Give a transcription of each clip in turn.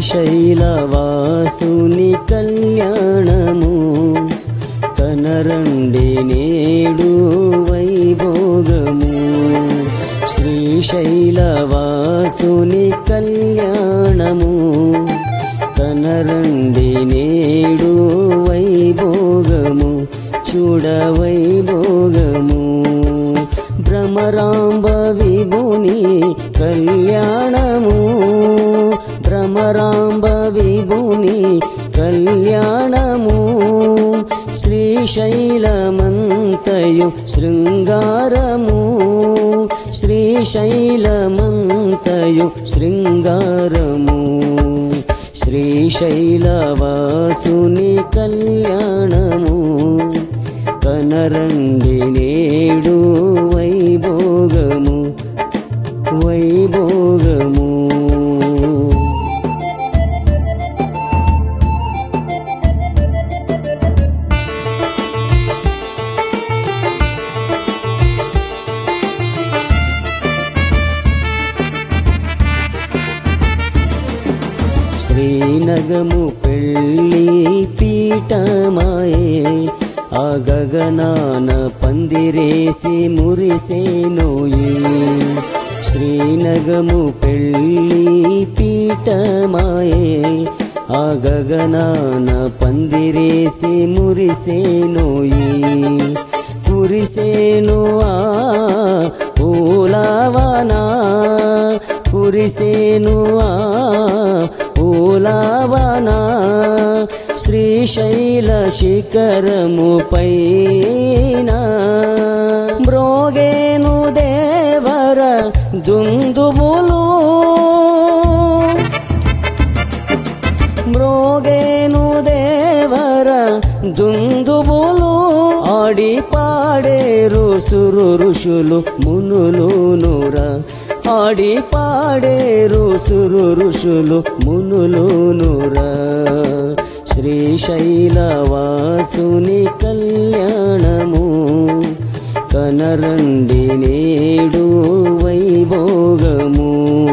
శ్రీశైలవాసుని కళ్యాణము కనరండి నేడు వైభోగము శ్రీశైలవాసుని కళ్యాణము కనరండి నేడు వైభోగము చూడ వైభోగము భ్రమరాంబ విభుని కళ్యాణము భ్రమరాంబ విభుని కళ్యాణము శ్రీశైలమంతయు శృంగారము శ్రీశైలమంతయు శృంగారము శ్రీశైలవాసుని కళ్యాణము కనరండి నేడు వైభోగము వైభోగము శ్రీనగము పెళ్ళి పీఠమాయే ఆ గగనాన పందిరేసి మురిసేనోయి శ్రీనగము పెళ్ళి పీఠమాయే ఆ గగనాన పందిరేసి మురిసేనోయి కురిసేను ఆ పూలవనా కురిసేను ఆ పూలవనా శ్రీశైల శిఖరము పైన మ్రోగేను దేవర దుందుబులు మ్రోగేను దేవర దుందుబులు ఆడి పాడేరు సురు ఋషులు మునులు నూరా ఆడి పాడేరు సురు ఋషులు మునులు నూరా శ్రీశైలవాసుని కళ్యాణము కనరండి నేడు వైభోగము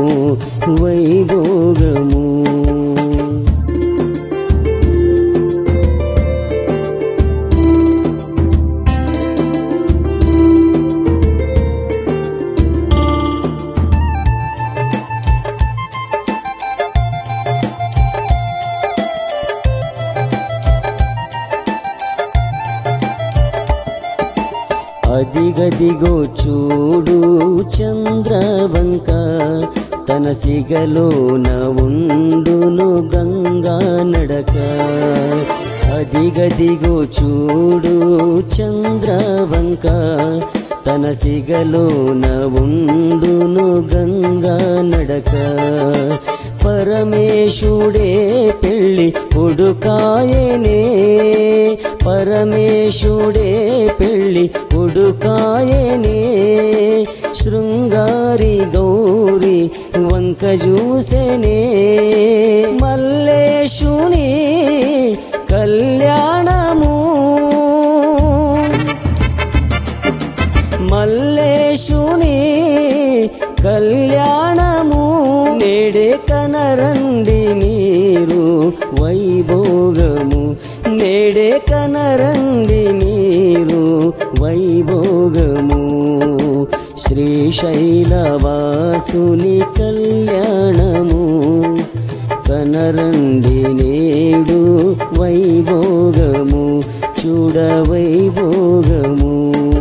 వైభోగము అదిగదిగో చూడు చంద్రవంక తన సిగలోన ఉండును గంగా నడక అదిగదిగో చూడు చంద్రవంక తన సిగలోన ఉండును గంగా నడక పరమేశుడే పెళ్ళి కొడుకాయనే పరమేశుడే పెళ్ళి కొడుకాయనే శృంగారి గౌరి వంక చూసెనే మల్లేశుని కళ్యాణము మల్లేశుని కళ్యాణము నేడే కనరండి మీరు వైభోగము నేడే కనరండి మీరు వైభోగము శ్రీశైలవాసుని కళ్యాణము కనరండి నేడు వైభోగము చూడ వైభోగము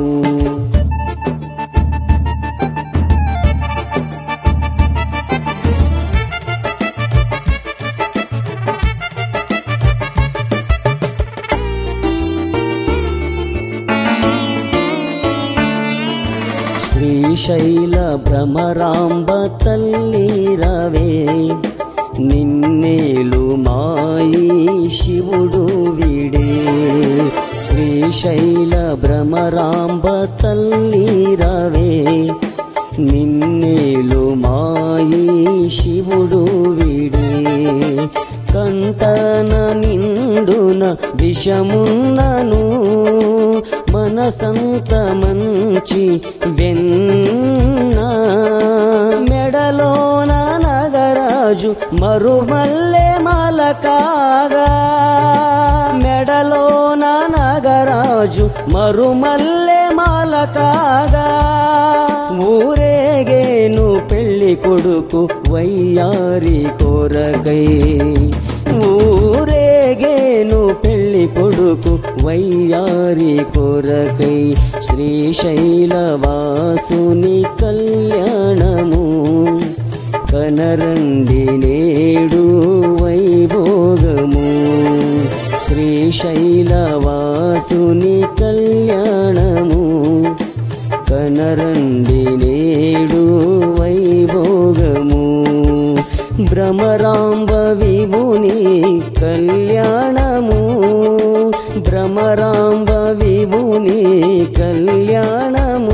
శ్రీశైల భ్రమరాంబ తల్లి రవే నిన్నేలు మాయి శివుడు విడే శ్రీశైల భ్రమరాంబ తల్లి రవే నిన్నేలు మాయి శివుడు విడే కంటన నిండున విషమున్నను మనసంత మంచి వెన్న మెడలోన నగర నాగరాజు మరుమల్లె మాల కాగా మెడలోన నాగరాజు మరుమల్లె మాల కాగా ఊరేగేను పెళ్లి కొడుకు వయ్యారి కొరకై ఊరేగేను పెళ్లి కొడుకు వయ్యారి కొరకై శ్రీశైలవాసుని కళ్యాణము కనరండి నేడు వైభోగము శ్రీశైలవాసుని కళ్యాణము కనరండి నేడు వైభోగము భ్రమరాంబ విభుని కళ్యాణము భ్రమరాంబ విభుని కళ్యాణము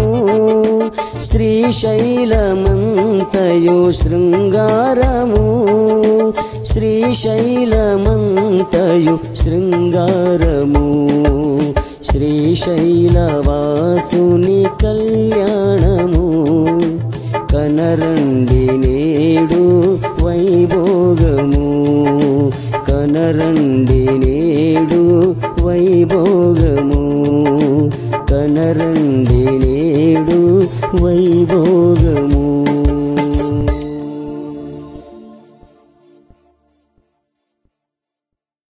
శ్రీశైలమంతయు శృంగారము శ్రీశైలమంతయు శృంగారము శ్రీశైలవాసుని కళ్యాణము కనరండి నేడు వైభోగము కనరండి నేడు వైభోగము కనరండి నేడు వైభోగము